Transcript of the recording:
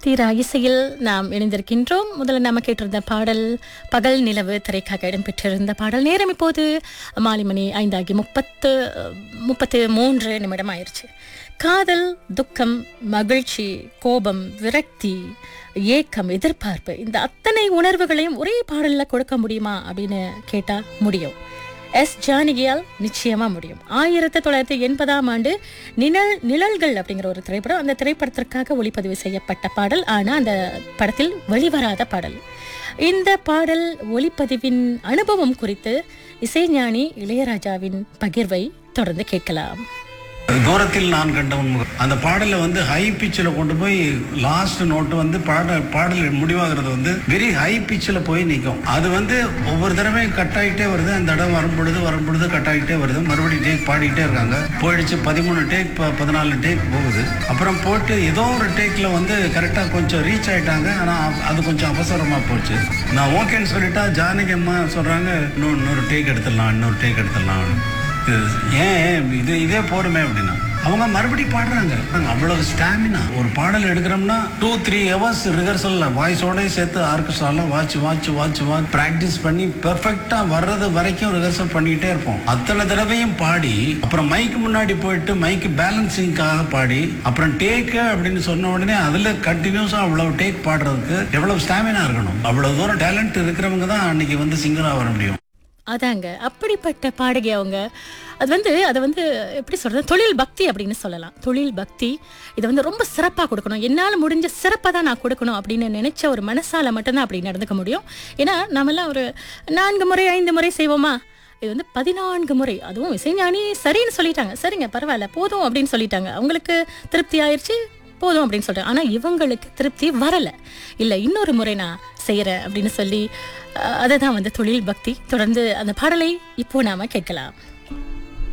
தீரா இசையில் நாம் இணைந்திருக்கின்றோம் முதல்ல நாம கேட்டிருந்த பாடல் பகல் நிலவு திரைக்காக இடம்பெற்றிருந்த பாடல் நேரம் இப்போது மாலை மணி ஐந்தாகி முப்பத்து முப்பத்து மூன்று நிமிடம் ஆயிடுச்சு காதல் துக்கம் மகிழ்ச்சி கோபம் விரக்தி ஏக்கம் எதிர்பார்ப்பு இந்த அத்தனை உணர்வுகளையும் ஒரே பாடல்ல கொடுக்க முடியுமா அப்படின்னு கேட்டா முடியும் எஸ் ஜானகியால் நிச்சயமா முடியும் ஆயிரத்தி தொள்ளாயிரத்தி எண்பதாம் ஆண்டு நிழல் நிழல்கள் அப்படிங்கிற ஒரு திரைப்படம் அந்த திரைப்படத்திற்காக ஒளிப்பதிவு செய்யப்பட்ட பாடல் ஆனா அந்த படத்தில் வெளிவராத பாடல் இந்த பாடல் ஒளிப்பதிவின் அனுபவம் குறித்து இசைஞானி இளையராஜாவின் பகிர்வை தொடர்ந்து கேட்கலாம் தூரத்தில் நான் கண்ட உன்முகம் அந்த பாடலை வந்து ஹை பிச்சில் கொண்டு போய் லாஸ்ட் நோட்டு வந்து பாடல் பாடல் முடிவாகிறது வந்து வெரி ஹை பிச்சில் போய் நிற்கும் அது வந்து ஒவ்வொரு தடவையும் கட் ஆகிட்டே வருது அந்த இடம் வரும்பொழுது வரும்பொழுது கட் ஆகிட்டே வருது மறுபடியும் டேக் பாடிக்கிட்டே இருக்காங்க போயிடுச்சு பதிமூணு டேக் பதினாலு டேக் போகுது அப்புறம் போட்டு ஏதோ ஒரு டேக்ல வந்து கரெக்டாக கொஞ்சம் ரீச் ஆயிட்டாங்க ஆனால் அது கொஞ்சம் அவசரமாக போச்சு நான் ஓகேன்னு சொல்லிட்டா ஜானகி அம்மா சொல்கிறாங்க இன்னும் இன்னொரு டேக் எடுத்துடலாம் இன்னொரு டேக் எடுத்துடலாம் இது ஏன் இது இதே போருமே அப்படின்னா அவங்க மறுபடியும் பாடுறாங்க அவ்வளவு ஸ்டாமினா ஒரு பாடல் எடுக்கிறோம்னா டூ த்ரீ ஹவர்ஸ் ரிஹர்சல்ல வாய்ஸோட சேர்த்து ஆர்கெஸ்ட்ராலாம் watch watch watch watch practice பண்ணி பெர்ஃபெக்டா வர்றது வரைக்கும் ரிஹர்சல் பண்ணிக்கிட்டே இருப்போம் அத்தனை தடவையும் பாடி அப்புறம் மைக்கு முன்னாடி போயிட்டு மைக்கு பேலன்சிங்காக பாடி அப்புறம் டேக்கு அப்படின்னு சொன்ன உடனே அதுல கண்டினியூஸா அவ்வளவு டேக் பாடுறதுக்கு எவ்வளவு ஸ்டாமினா இருக்கணும் அவ்வளவு தூரம் டேலண்ட் இருக்கிறவங்க தான் அன்னைக்கு வந்து சிங்கரா வர முடியும் அதாங்க அப்படிப்பட்ட பாடகி அவங்க அது வந்து அதை வந்து எப்படி சொல்றது தொழில் பக்தி அப்படின்னு சொல்லலாம் தொழில் பக்தி இதை வந்து ரொம்ப சிறப்பாக கொடுக்கணும் என்னால் முடிஞ்ச சிறப்பாக தான் நான் கொடுக்கணும் அப்படின்னு நினைச்ச ஒரு மனசால மட்டும்தான் அப்படி நடந்துக்க முடியும் ஏன்னா நாமெல்லாம் ஒரு நான்கு முறை ஐந்து முறை செய்வோமா இது வந்து பதினான்கு முறை அதுவும் இசைஞானி சரின்னு சொல்லிட்டாங்க சரிங்க பரவாயில்ல போதும் அப்படின்னு சொல்லிட்டாங்க அவங்களுக்கு திருப்தி ஆயிடுச்சு போதும் அப்படின்னு சொல்றேன் ஆனா இவங்களுக்கு திருப்தி வரல இல்ல இன்னொரு முறை நான் செய்யறேன் அப்படின்னு சொல்லி அதை தான் வந்து தொழில் பக்தி தொடர்ந்து அந்த பாடலை இப்போ நாம கேட்கலாம்